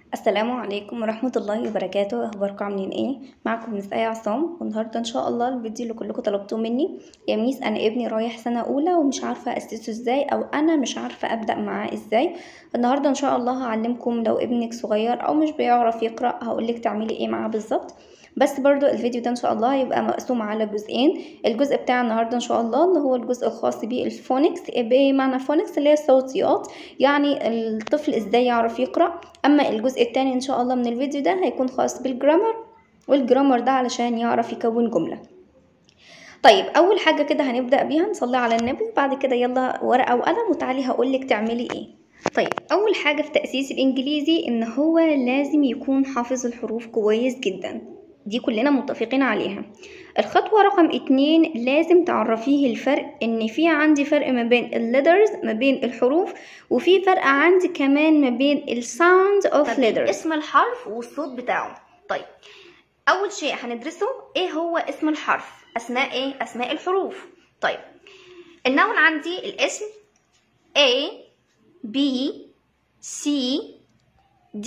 السلام عليكم ورحمة الله وبركاته اخباركم عاملين ايه معكم مس ايه عصام والنهارده ان شاء الله الفيديو اللي كلكم طلبتوه مني يا ميس انا ابني رايح سنة اولى ومش عارفة اسسه ازاي او انا مش عارفة ابدأ معاه ازاي النهارده ان شاء الله هعلمكم لو ابنك صغير او مش بيعرف يقرأ هقولك تعملي ايه معاه بالظبط بس برضو الفيديو ده ان شاء الله هيبقى مقسوم على جزئين الجزء بتاع النهارده ان شاء الله اللي هو الجزء الخاص بالفونكس بمعنى فونكس اللي هي الصوتيات يعني الطفل ازاي يعرف يقرأ اما الجزء التاني ان شاء الله من الفيديو ده هيكون خاص بالجرامر والجرامر ده علشان يعرف يكون جملة طيب اول حاجة كده هنبدأ بيها نصلي على النبي بعد كده يلا ورقة وقلم وتعالي هقولك تعملي ايه طيب اول حاجة في تأسيس الانجليزي ان هو لازم يكون حافظ الحروف كويس جدا دي كلنا متفقين عليها الخطوة رقم اتنين لازم تعرفيه الفرق ان في عندي فرق ما بين الليترز ما بين الحروف وفي فرق عندي كمان ما بين الساوند اوف ليترز اسم الحرف والصوت بتاعه طيب اول شيء هندرسه ايه هو اسم الحرف اسماء ايه اسماء الحروف طيب النون عندي الاسم A B C D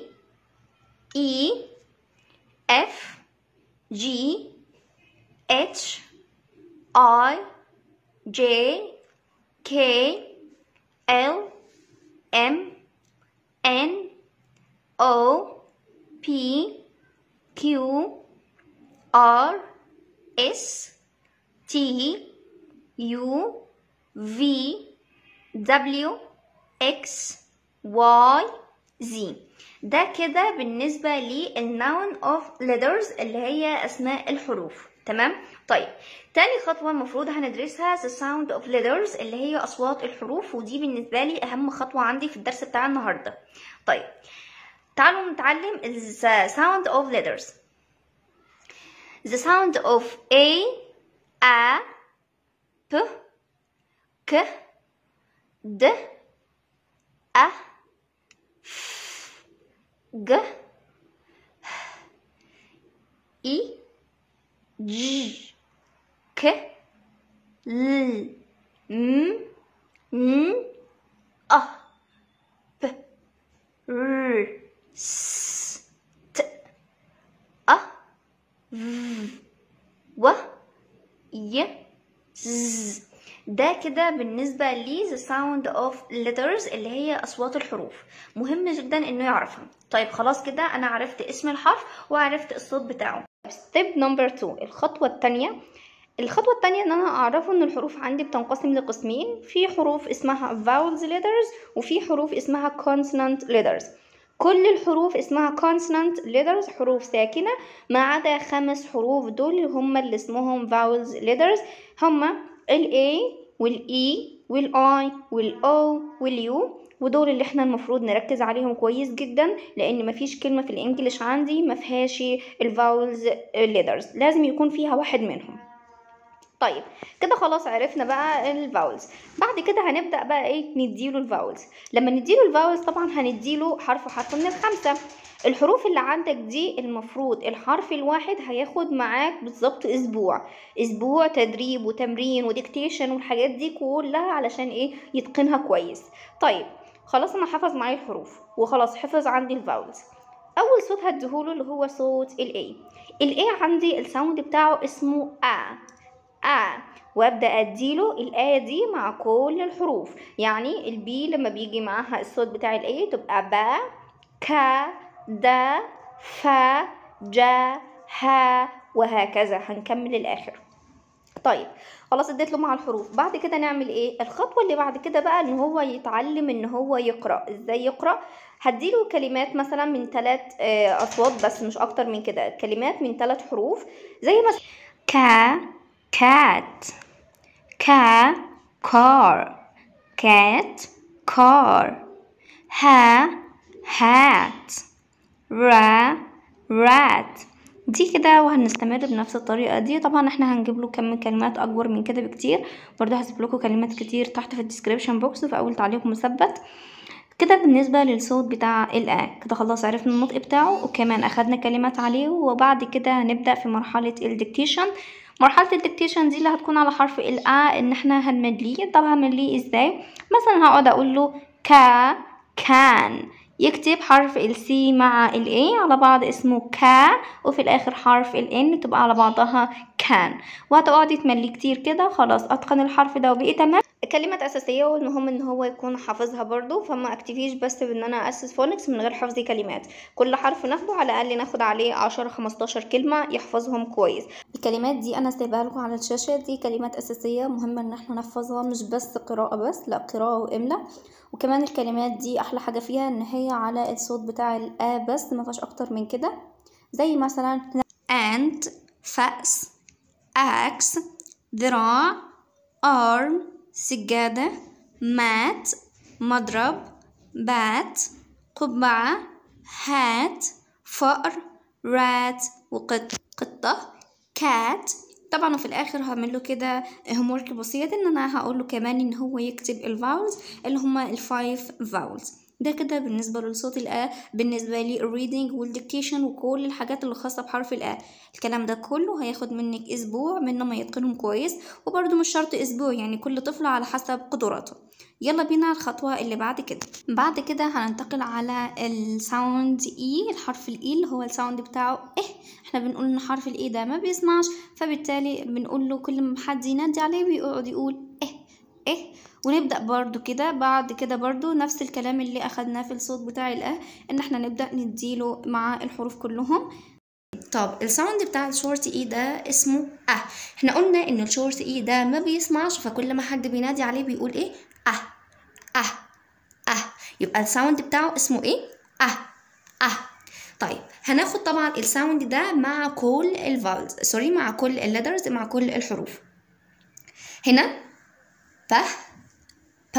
E F G H I J K L M N O P Q R S T U V W X Y Z ده كده بالنسبة للنون اوف letters اللي هي اسماء الحروف تمام طيب تاني خطوة المفروض هندرسها the sound of letters اللي هي اصوات الحروف ودي بالنسبة لي اهم خطوة عندي في الدرس بتاع النهاردة طيب تعالوا نتعلم the sound of letters the sound of a a p k d a ج إي ج ك ل م ن أ ب ر س ت أ ف و ي ز ده كده بالنسبة لي the sound of letters اللي هي أصوات الحروف مهم جدا إنه يعرفها طيب خلاص كده أنا عرفت اسم الحرف وعرفت الصوت بتاعه step number two الخطوة التانية الخطوة التانية إن أنا أعرفه إن الحروف عندي بتنقسم لقسمين في حروف اسمها vowels letters وفي حروف اسمها consonant letters كل الحروف اسمها consonant letters حروف ساكنة ما عدا خمس حروف دول هما اللي اسمهم vowels letters هما ال A وال E وال I وال O وال U ودول اللي احنا المفروض نركز عليهم كويس جدا لان مفيش كلمة في الانجليش عندي مفيهاش الفاولز letters لازم يكون فيها واحد منهم طيب كده خلاص عرفنا بقى الفاولز بعد كده هنبدا بقى ايه نديله الفاولز لما نديله الفاولز طبعا هنديله حرف حرف من الخمسه الحروف اللي عندك دي المفروض الحرف الواحد هياخد معاك بالظبط اسبوع اسبوع تدريب وتمرين وديكتيشن والحاجات دي كلها علشان ايه يتقنها كويس طيب خلاص انا حفظ معايا الحروف وخلاص حفظ عندي الفاولز اول صوت هديهوله اللي هو صوت الاي الاي عندي الساوند بتاعه اسمه ا ا وابدا اديله الايه دي مع كل الحروف يعني البي لما بيجي معاها الصوت بتاع الاي تبقى با كا دا فا جا ها وهكذا هنكمل الاخر طيب خلاص اديت له مع الحروف بعد كده نعمل ايه الخطوه اللي بعد كده بقى ان هو يتعلم ان هو يقرا ازاي يقرا هديله كلمات مثلا من ثلاث اصوات بس مش اكتر من كده كلمات من ثلاث حروف زي مثلا كا cat ka car cat car ha hat ra rat دي كده وهنستمر بنفس الطريقة دي طبعا احنا هنجيب له كم كلمات اكبر من كده بكتير برضه هسيب لكم كلمات كتير تحت في الديسكريبشن بوكس في اول تعليق مثبت كده بالنسبة للصوت بتاع الآ كده خلاص عرفنا النطق بتاعه وكمان أخدنا كلمات عليه وبعد كده هنبدأ في مرحلة الديكتيشن مرحلة الديكتيشن دي اللي هتكون على حرف الآ إن احنا هنمليه طب همليه ازاي مثلا هقعد أقول له كا كان يكتب حرف ال C مع ال A على بعض اسمه كا وفي الآخر حرف ال N تبقى على بعضها كان وهتقعدي تملي كتير كده خلاص أتقن الحرف ده وبقي تمام كلمات أساسية والمهم إن هو يكون حافظها برضو فما أكتفيش بس بإن أنا أسس فونكس من غير حفظ كلمات كل حرف ناخده على الأقل ناخد عليه عشرة خمستاشر كلمة يحفظهم كويس الكلمات دي أنا سايبها لكم على الشاشة دي كلمات أساسية مهمة إن احنا نحفظها مش بس قراءة بس لا قراءة وإملاء وكمان الكلمات دي أحلى حاجة فيها إن هي على الصوت بتاع الآ بس مفيهاش أكتر من كده زي مثلا and فأس axe ذراع arm سجادة مات مضرب بات قبعة هات فأر رات وقط قطة كات طبعا وفي الاخر هعمل له كده هومورك بسيط ان انا هقول له كمان ان هو يكتب الفاولز اللي هما الفايف فاولز ده كده بالنسبه للصوت الآ بالنسبه لي الريدنج والديكتيشن وكل الحاجات اللي خاصه بحرف الآ الكلام ده كله هياخد منك اسبوع من ما يتقنهم كويس وبرده مش شرط اسبوع يعني كل طفل على حسب قدراته يلا بينا الخطوة اللي بعد كده بعد كده هننتقل على الساوند اي الحرف الاي اللي هو الساوند بتاعه ايه احنا بنقول ان حرف الاي ده ما بيسمعش فبالتالي بنقول له كل ما حد ينادي عليه بيقعد يقول ايه ايه ونبدأ برضو كده بعد كده برضو نفس الكلام اللي أخدناه في الصوت بتاع الأه إن احنا نبدأ نديله مع الحروف كلهم طب الساوند بتاع الشورت اي ده اسمه اه احنا قلنا ان الشورت اي ده ما بيسمعش فكل ما حد بينادي عليه بيقول ايه اه اه اه يبقى الساوند بتاعه اسمه ايه اه اه طيب هناخد طبعا الساوند ده مع كل الفاولز سوري مع كل الليترز مع كل الحروف هنا ب ب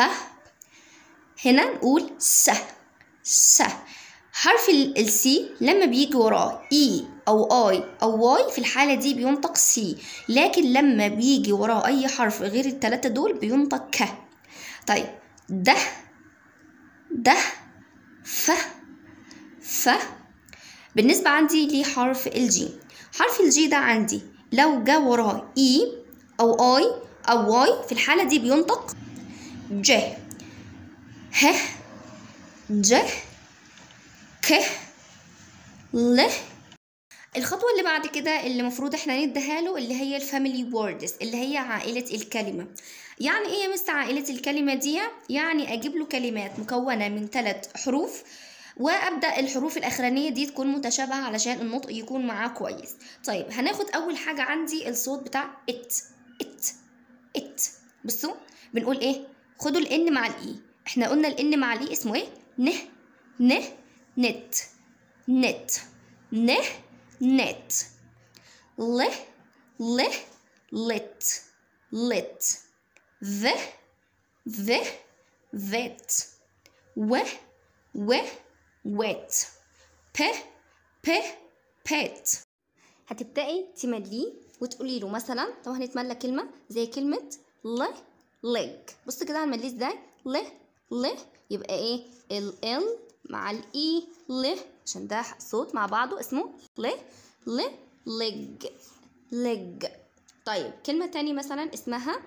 هنا نقول س س حرف السي لما بيجي وراه اي او اي او واي في الحالة دي بينطق سي لكن لما بيجي وراه اي حرف غير التلاتة دول بينطق ك طيب ده ده ف ف بالنسبة عندي لحرف الجي حرف الجي ده عندي لو جا وراه اي او اي او واي في الحالة دي بينطق ج ه ج ك ل الخطوة اللي بعد كده اللي المفروض احنا نديها له اللي هي الفاميلي ووردز اللي هي عائلة الكلمة يعني ايه يا مس عائلة الكلمة دي يعني اجيب له كلمات مكونة من ثلاث حروف وابدا الحروف الاخرانيه دي تكون متشابهه علشان النطق يكون معاه كويس طيب هناخد اول حاجه عندي الصوت بتاع ات ات ات بصوا بنقول ايه خدوا الان مع الاي احنا قلنا الان مع الاي اسمه ايه نه نه نت نت نه نت ل ل لت لت ذ ذ ذت و و وت ب ب بت هتبدأي تمليه وتقولي له مثلا طب هنتملى كلمة زي كلمة ل leg بص كده هنمليه ازاي ل ل يبقى ايه ال ال مع الاي ل عشان ده صوت مع بعضه اسمه ل ل leg leg طيب كلمة تاني مثلا اسمها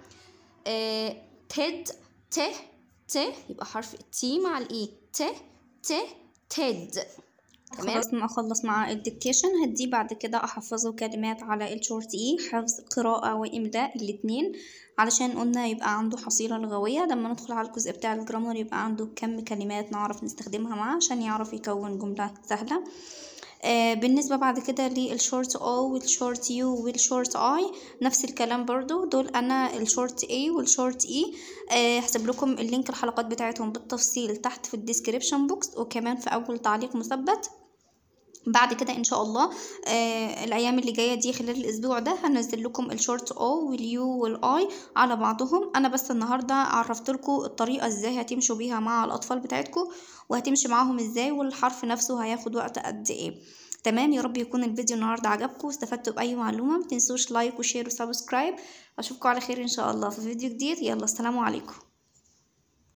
آه تد ت ت يبقى حرف تي مع الاي ت ت تد تمام خلاص ما اخلص مع الديكتيشن هدي بعد كده احفظه كلمات على الشورت اي حفظ قراءة واملاء الاتنين علشان قلنا يبقى عنده حصيلة لغوية لما ندخل على الجزء بتاع الجرامر يبقى عنده كم كلمات نعرف نستخدمها معاه عشان يعرف يكون جملة سهلة آه بالنسبة بعد كده للشورت او والشورت يو والشورت اي نفس الكلام برضو دول انا الشورت اي والشورت اي آه هسيب لكم اللينك الحلقات بتاعتهم بالتفصيل تحت في الديسكريبشن بوكس وكمان في اول تعليق مثبت بعد كده ان شاء الله آه الايام اللي جايه دي خلال الاسبوع ده هنزل لكم الشورت او واليو والاي على بعضهم انا بس النهارده عرفت لكم الطريقه ازاي هتمشوا بيها مع الاطفال بتاعتكم وهتمشي معاهم ازاي والحرف نفسه هياخد وقت قد ايه تمام يا رب يكون الفيديو النهارده عجبكم واستفدتوا باي معلومه متنسوش لايك وشير وسبسكرايب اشوفكم على خير ان شاء الله في فيديو جديد يلا السلام عليكم